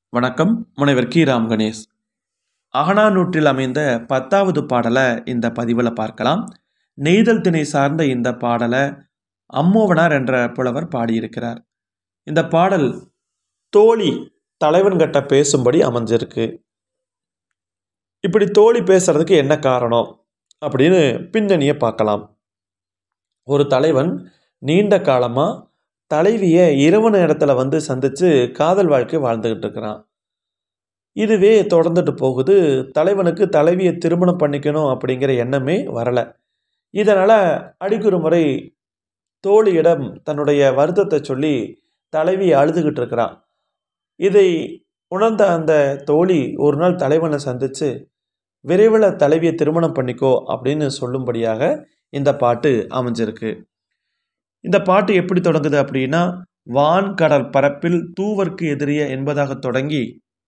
வணக்கம் முனைவர் கி ராம் கணேஷ் அகனானூற்றில் அமைந்த பத்தாவது பாடலை இந்த பதிவில் பார்க்கலாம் நெய்தல் திணை சார்ந்த இந்த பாடலை அம்மோவனார் என்ற புலவர் பாடியிருக்கிறார் இந்த பாடல் தோழி தலைவன்கிட்ட பேசும்படி அமைஞ்சிருக்கு இப்படி தோழி பேசுறதுக்கு என்ன காரணம் அப்படின்னு பின்னணியை பார்க்கலாம் ஒரு தலைவன் நீண்ட காலமாக தலைவியை இரவு நேரத்தில் வந்து சந்தித்து காதல் வாழ்க்கை வாழ்ந்துக்கிட்டு இருக்கிறான் இதுவே தொடர்ந்துட்டு போகுது தலைவனுக்கு தலைவியை திருமணம் பண்ணிக்கணும் அப்படிங்கிற எண்ணமே வரலை இதனால் அடிக்கொரு முறை தோழியிடம் தன்னுடைய வருத்தத்தை சொல்லி தலைவி அழுதுகிட்டு இருக்கிறான் இதை உணர்ந்த அந்த தோழி ஒரு நாள் தலைவனை சந்தித்து விரைவில் தலைவியை திருமணம் பண்ணிக்கோ அப்படின்னு சொல்லும்படியாக இந்த பாட்டு அமைஞ்சிருக்கு இந்த பாட்டு எப்படி தொடங்குது அப்படின்னா வான் கடல் பரப்பில் தூவர்க்கு எதிரிய என்பதாக தொடங்கி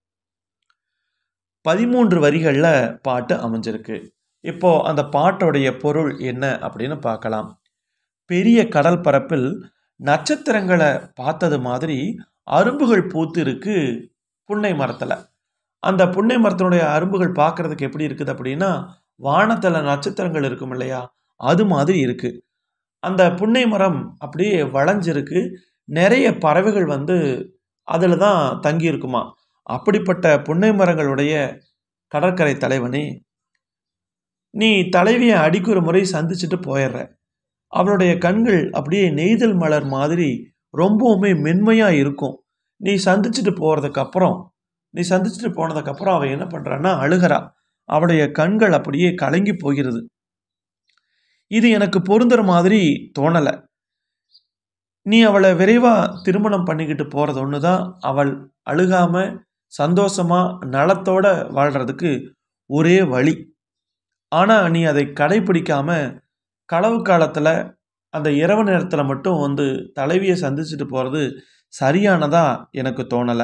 பதிமூன்று வரிகளில் பாட்டு அமைஞ்சிருக்கு இப்போ அந்த பாட்டோடைய பொருள் என்ன அப்படின்னு பார்க்கலாம் பெரிய கடல் பரப்பில் நட்சத்திரங்களை பார்த்தது மாதிரி அரும்புகள் பூத்து இருக்கு புன்னை மரத்தில் அந்த புன்னை மரத்தினுடைய அரும்புகள் பார்க்கறதுக்கு எப்படி இருக்குது அப்படின்னா வானத்தில் நட்சத்திரங்கள் இருக்கும் இல்லையா அது மாதிரி இருக்குது அந்த புன்னை மரம் அப்படியே வளைஞ்சிருக்கு நிறைய பறவைகள் வந்து அதில் தான் தங்கி இருக்குமா அப்படிப்பட்ட புன்னை மரங்களுடைய கடற்கரை தலைவனே நீ தலைவியை அடிக்குற முறை சந்திச்சுட்டு போயிடுற அவளுடைய கண்கள் அப்படியே நெய்தல் மலர் மாதிரி ரொம்பவுமே மென்மையாக இருக்கும் நீ சந்திச்சுட்டு போகிறதுக்கப்புறம் நீ சந்திச்சுட்டு போனதுக்கப்புறம் அவள் என்ன பண்ணுறான்னா அழுகிறா அவளுடைய கண்கள் அப்படியே கலங்கி போகிறது இது எனக்கு பொருந்துற மாதிரி தோணலை நீ அவளை விரைவாக திருமணம் பண்ணிக்கிட்டு போகிறது ஒன்று தான் அவள் அழுகாமல் சந்தோஷமாக நலத்தோட வாழ்கிறதுக்கு ஒரே வழி ஆனால் நீ அதை கடைப்பிடிக்காம களவு காலத்தில் அந்த இரவு நேரத்தில் மட்டும் வந்து தலைவியை சந்திச்சுட்டு போகிறது சரியானதா எனக்கு தோணலை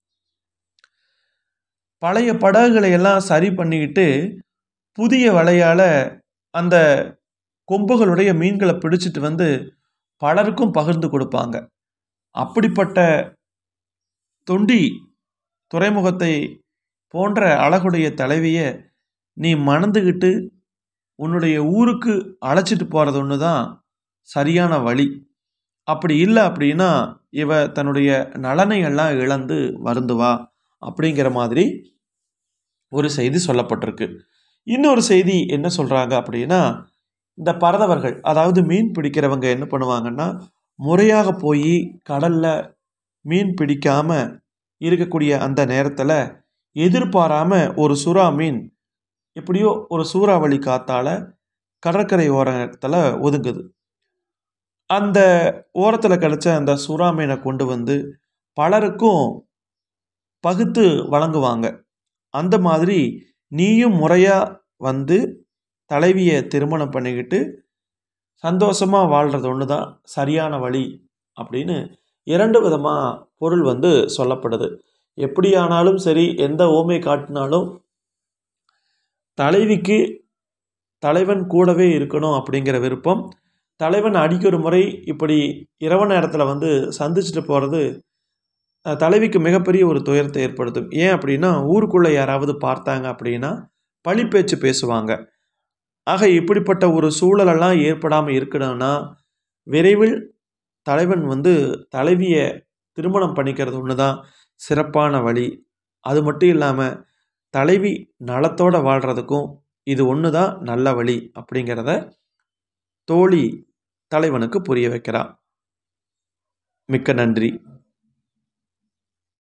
பழைய படகுகளை எல்லாம் சரி பண்ணிக்கிட்டு புதிய வலையால் அந்த கொம்புகளுடைய மீன்களை பிடிச்சிட்டு வந்து பலருக்கும் பகிர்ந்து கொடுப்பாங்க அப்படிப்பட்ட தொண்டி துறைமுகத்தை போன்ற அழகுடைய தலைவியை நீ மணந்துக்கிட்டு உன்னுடைய ஊருக்கு அழைச்சிட்டு போகிறது ஒன்று தான் சரியான வழி அப்படி இல்லை அப்படின்னா இவ தன்னுடைய நலனை எல்லாம் இழந்து வருந்துவா அப்படிங்கிற மாதிரி ஒரு செய்தி சொல்லப்பட்டிருக்கு இன்னொரு செய்தி என்ன சொல்கிறாங்க அப்படின்னா இந்த பறதவர்கள் அதாவது மீன் பிடிக்கிறவங்க என்ன பண்ணுவாங்கன்னா முறையாக போய் கடலில் மீன் பிடிக்காமல் இருக்கக்கூடிய அந்த நேரத்தில் எதிர்பாராமல் ஒரு சுறா மீன் எப்படியோ ஒரு சூறாவளி காத்தால் கடற்கரை ஓரத்தில் ஒதுங்குது அந்த ஓரத்தில் கிடச்ச அந்த சுறா மீனை கொண்டு வந்து பலருக்கும் பகுத்து வழங்குவாங்க அந்த மாதிரி நீயும் முறையாக வந்து தலைவியை திருமணம் பண்ணிக்கிட்டு சந்தோஷமாக வாழ்கிறது ஒன்று தான் சரியான வழி அப்படின்னு இரண்டு விதமாக பொருள் வந்து சொல்லப்படுது எப்படியானாலும் சரி எந்த ஓமை காட்டினாலும் தலைவிக்கு தலைவன் கூடவே இருக்கணும் அப்படிங்கிற விருப்பம் தலைவன் அடிக்கொரு முறை இப்படி இரவு நேரத்தில் வந்து சந்திச்சுட்டு போகிறது தலைவிக்கு மிகப்பெரிய ஒரு துயரத்தை ஏற்படுத்தும் ஏன் அப்படின்னா ஊருக்குள்ளே யாராவது பார்த்தாங்க அப்படின்னா பழிப்பேச்சு பேசுவாங்க ஆக இப்படிப்பட்ட ஒரு சூழலெல்லாம் ஏற்படாமல் இருக்கணும்னா விரைவில் தலைவன் வந்து தலைவியை திருமணம் பண்ணிக்கிறது ஒன்று தான் சிறப்பான வழி அது மட்டும் இல்லாமல் தலைவி நலத்தோடு வாழ்கிறதுக்கும் இது ஒன்று தான் நல்ல வழி அப்படிங்கிறத தோழி தலைவனுக்கு புரிய வைக்கிறான் மிக்க நன்றி